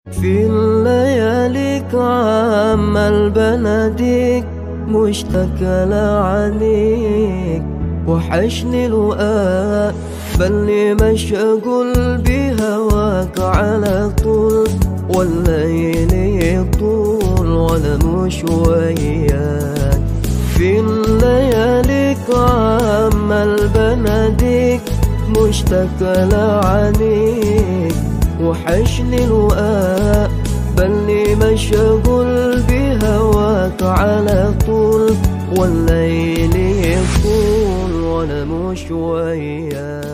في الليالي عمال بناديك مشتاق لعنيك وحشني الوقاء بلي مشغول بهواك على طول والليل يطول وانا مش وياك في الليالي عمال بناديك مشتاق لعنيك وحشني الوقاء بلي مشغول بهواك على طول والليل يطول وانا مش وياك